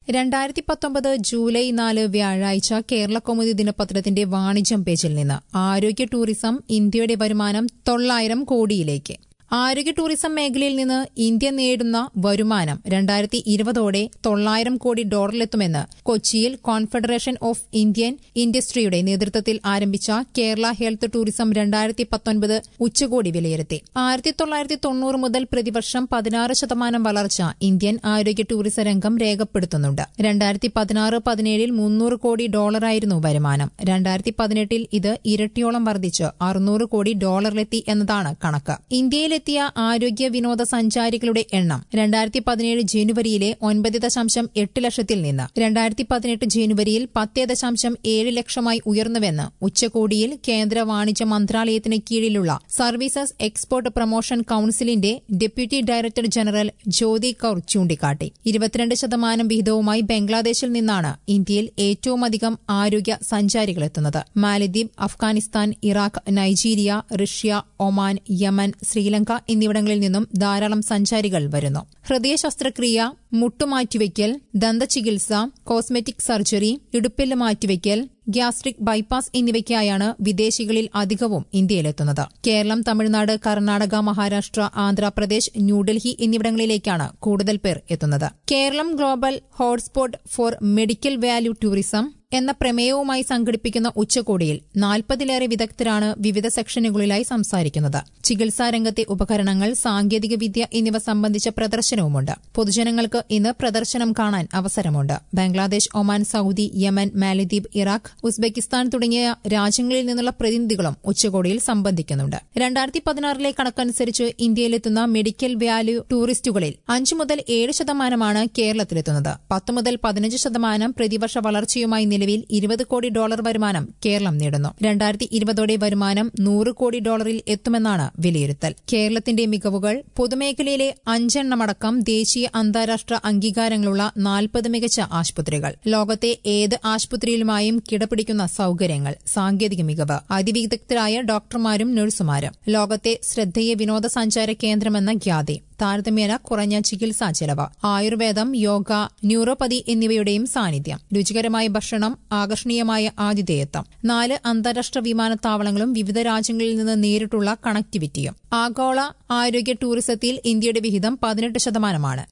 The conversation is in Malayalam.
രണ്ടായിരത്തി പത്തൊമ്പത് ജൂലൈ നാല് വ്യാഴാഴ്ച കേരള കൗമുദി ദിനപത്രത്തിന്റെ വാണിജ്യം പേജിൽ നിന്ന് ആരോഗ്യ ടൂറിസം ഇന്ത്യയുടെ വരുമാനം തൊള്ളായിരം കോടിയിലേക്ക് ആരോഗ്യ ടൂറിസം മേഖലയിൽ നിന്ന് ഇന്ത്യ നേടുന്ന വരുമാനം രണ്ടായിരത്തി ഇരുപതോടെ തൊള്ളായിരം കോടി ഡോളറിലെത്തുമെന്ന് കൊച്ചിയിൽ കോൺഫെഡറേഷൻ ഓഫ് ഇന്ത്യൻ ഇൻഡസ്ട്രിയുടെ നേതൃത്വത്തിൽ ആരംഭിച്ച കേരള ഹെൽത്ത് ടൂറിസം രണ്ടായിരത്തി പത്തൊൻപത് ഉച്ചകോടി വിലയിരുത്തി ആയിരത്തി തൊള്ളായിരത്തി തൊണ്ണൂറ് മുതൽ പ്രതിവർഷം പതിനാറ് ശതമാനം വളർച്ച ഇന്ത്യൻ ആരോഗ്യ ടൂറിസം രംഗം രേഖപ്പെടുത്തുന്നുണ്ട് രണ്ടായിരത്തി പതിനാറ് പതിനേഴിൽ മുന്നൂറ് കോടി ഡോളറായിരുന്നു വരുമാനം രണ്ടായിരത്തി പതിനെട്ടിൽ ഇത് ഇരട്ടിയോളം വർദ്ധിച്ച് അറുന്നൂറ് കോടി ഡോളറിലെത്തി എന്നതാണ് കണക്ക് ഇന്ത്യയിലെത്തിയ ആരോഗ്യ വിനോദസഞ്ചാരികളുടെ എണ്ണം രണ്ടായിരത്തി പതിനേഴ് ജനുവരിയിലെ ഒൻപത് ദശാംശം എട്ട് ലക്ഷത്തിൽ നിന്ന് രണ്ടായിരത്തി പതിനെട്ട് ജനുവരിയിൽ പത്ത് ദശാംശം ഏഴ് ലക്ഷമായി ഉയർന്നുവെന്ന് ഉച്ചകോടിയിൽ കേന്ദ്ര വാണിജ്യ മന്ത്രാലയത്തിന് കീഴിലുള്ള സർവീസസ് എക്സ്പോർട്ട് പ്രൊമോഷൻ കൌൺസിലിന്റെ deputy director general Jyoti Kaur ചൂണ്ടിക്കാട്ടി ഇരുപത്തിരണ്ട് ശതമാനം വിഹിതവുമായി ബംഗ്ലാദേശിൽ നിന്നാണ് ഇന്ത്യയിൽ ഏറ്റവുമധികം ആരോഗ്യ സഞ്ചാരികളെത്തുന്നത് Maldives Afghanistan Iraq Nigeria Russia Oman Yemen Sri Lanka എന്നിവിടങ്ങളിൽ നിന്നും ധാരാളം സഞ്ചാരികൾ വരുന്നു ഹൃദയ ശസ്ത്രക്രിയ മുട്ടുമാറ്റിവയ്ക്കൽ ദന്തചികിത്സ കോസ്മെറ്റിക് സർജറി ഇടുപ്പെല്ല് മാറ്റിവയ്ക്കൽ ഗ്യാസ്ട്രിക് ബൈപ്പാസ് എന്നിവയ്ക്കായാണ് വിദേശികളിൽ അധികവും ഇന്ത്യയിലെത്തുന്നത് കേരളം തമിഴ്നാട് കർണാടക മഹാരാഷ്ട്ര ആന്ധ്രാപ്രദേശ് ന്യൂഡൽഹി എന്നിവിടങ്ങളിലേക്കാണ് കൂടുതൽ പേർ എത്തുന്നത് Kerala global hotspot for medical value tourism എന്ന പ്രമേയവുമായി സംഘടിപ്പിക്കുന്ന ഉച്ചകോടിയിൽ നാൽപ്പതിലേറെ വിദഗ്ധരാണ് വിവിധ സെക്ഷനുകളിലായി സംസാരിക്കുന്നത് ചികിത്സാ രംഗത്തെ ഉപകരണങ്ങൾ സാങ്കേതികവിദ്യ എന്നിവ സംബന്ധിച്ച പ്രദർശനവുമുണ്ട് പൊതുജനങ്ങൾക്ക് ഇന്ന് പ്രദർശനം കാണാൻ അവസരമുണ്ട് Bangladesh Oman Saudi Yemen Maldives Iraq Uzbekistan തുടങ്ങിയ രാജ്യങ്ങളിൽ നിന്നുള്ള പ്രതിനിധികളും ഉച്ചകോടിയിൽ സംബന്ധിക്കുന്നുണ്ട് രണ്ടായിരത്തി പതിനാറിലെ കണക്കനുസരിച്ച് ഇന്ത്യയിലെത്തുന്ന മെഡിക്കൽ വാല്യൂ ടൂറിസ്റ്റുകളിൽ അഞ്ചു മുതൽ ഏഴ് ശതമാനമാണ് കേരളത്തിലെത്തുന്നത് പത്ത് മുതൽ പതിനഞ്ച് ശതമാനം പ്രതിവർഷ വളർച്ചയുമായി നിലവിൽ ഇരുപത് കോടി ഡോളർ വരുമാനം കേരളം നേടുന്നു രണ്ടായിരത്തി ഇരുപതോടെ വരുമാനം നൂറ് കോടി ഡോളറിൽ എത്തുമെന്നാണ് വിലയിരുത്തൽ കേരളത്തിന്റെ മികവുകൾ പൊതുമേഖലയിലെ അഞ്ചെണ്ണമടക്കം ദേശീയ അന്താരാഷ്ട്ര അംഗീകാരങ്ങളുള്ള നാൽപ്പത് മികച്ച ആശുപത്രികൾ ലോകത്തെ ഏത് ആശുപത്രിയിലുമായും കിടപിടിക്കുന്ന സൌകര്യങ്ങൾ സാങ്കേതിക മികവ് അതിവിദഗ്ധരായ ഡോക്ടർമാരും നഴ്സുമാരും ലോകത്തെ ശ്രദ്ധേയ വിനോദസഞ്ചാര കേന്ദ്രമെന്ന ഖ്യാതി താരതമ്യേന കുറഞ്ഞ ചികിത്സാ ചെലവ് ആയുർവേദം യോഗ ന്യൂറോപ്പതി എന്നിവയുടെയും സാന്നിധ്യം രുചികരമായ ഭക്ഷണം ആകർഷണീയമായ ആതിഥേയത്വം നാല് അന്താരാഷ്ട്ര വിമാനത്താവളങ്ങളും വിവിധ രാജ്യങ്ങളിൽ നിന്ന് നേരിട്ടുള്ള കണക്ടിവിറ്റിയും ആഗോള ആരോഗ്യ ടൂറിസത്തിൽ ഇന്ത്യയുടെ വിഹിതം പതിനെട്ട് ശതമാനമാണ്